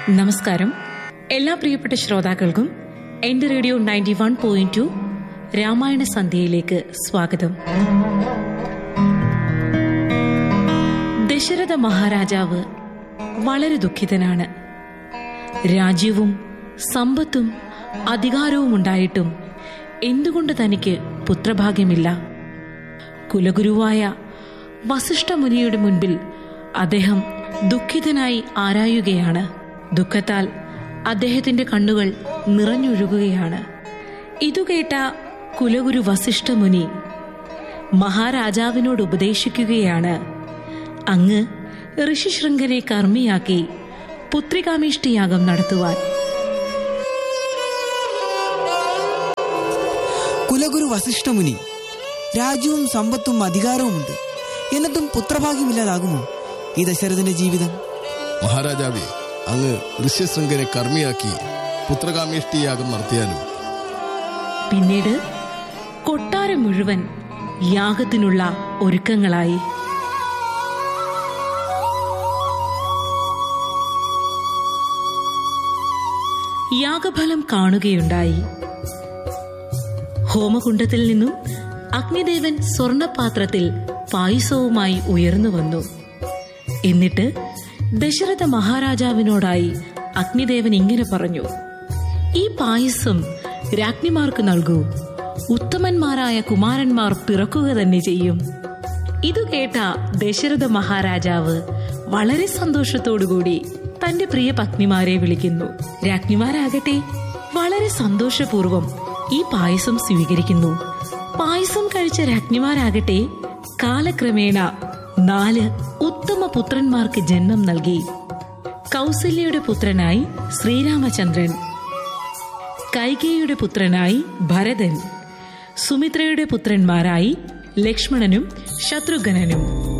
നമസ്കാരം എല്ലാ പ്രിയപ്പെട്ട ശ്രോതാക്കൾക്കും എന്റെ radio ninety one point two Ramayana സന്ധ്യയിലേക്ക് സ്വാഗതം ദശരഥ മഹാരാജാവ് വളരെ ദുഃഖിതനാണ് രാജ്യവും സമ്പത്തും അധികാരവും ഉണ്ടായിട്ടും എന്തുകൊണ്ട് തനിക്ക് പുത്രഭാഗ്യമില്ല കുലഗുരുവായ വസിഷ്ഠമുനിയുടെ മുൻപിൽ അദ്ദേഹം ദുഃഖിതനായി ആരായുകയാണ് ദുഃഖത്താൽ അദ്ദേഹത്തിന്റെ കണ്ണുകൾ നിറഞ്ഞൊഴുകുകയാണ് ഇതു കേട്ട കുലഗുരു വസിഷ്ഠമുനി മഹാരാജാവിനോട് ഉപദേശിക്കുകയാണ് അങ്ങ് ഋഷിശൃംഖനെ കർമ്മിയാക്കി പുത്രികാമേഷ്ടിയാഗം നടത്തുവാൻ കുലഗുരു വസിഷ്ഠമുനി രാജ്യവും സമ്പത്തും അധികാരവുമുണ്ട് എന്നിട്ടും പുത്രഭാഗ്യമില്ലാതാകുമോ ഈ ദശരഥന്റെ ജീവിതം മഹാരാജാവേ അങ്ങ് ഋഷ്യശൃംഖനെ കർമ്മിയാക്കി പുത്രകാമേഷ്ടിയാഗം നടത്തിയാലും പിന്നീട് കൊട്ടാരം മുഴുവൻ യാഗത്തിനുള്ള ഒരുക്കങ്ങളായി യാഗഫലം കാണുകയുണ്ടായി ഹോമകുണ്ടത്തിൽ നിന്നും അഗ്നിദേവൻ സ്വർണപാത്രത്തിൽ പായസവുമായി ഉയർന്നു വന്നു എന്നിട്ട് ദശരഥ മഹാരാജാവിനോടായി അഗ്നിദേവൻ ഇങ്ങനെ പറഞ്ഞു ഈ പായസം രാജ്ഞിമാർക്ക് നൽകൂ ഉത്തമന്മാരായ കുമാരന്മാർ പിറക്കുക തന്നെ ചെയ്യും ഇതു കേട്ട ദശരഥ മഹാരാജാവ് വളരെ സന്തോഷത്തോടുകൂടി തന്റെ പ്രിയ പത്നിമാരെ വിളിക്കുന്നു രാജ്ഞിമാരാകട്ടെ വളരെ സന്തോഷപൂർവം ഈ പായസം സ്വീകരിക്കുന്നു പായസം കഴിച്ച രാജ്ഞിമാരാകട്ടെ കാലക്രമേണ നാല് ഉത്തമ പുത്രന്മാർക്ക് ജന്മം നൽകി കൗസല്യയുടെ പുത്രനായി ശ്രീരാമചന്ദ്രൻ കൈകേയുടെ പുത്രനായി ഭരതൻ സുമിത്രയുടെ പുത്രന്മാരായി ലക്ഷ്മണനും ശത്രുഘ്നനും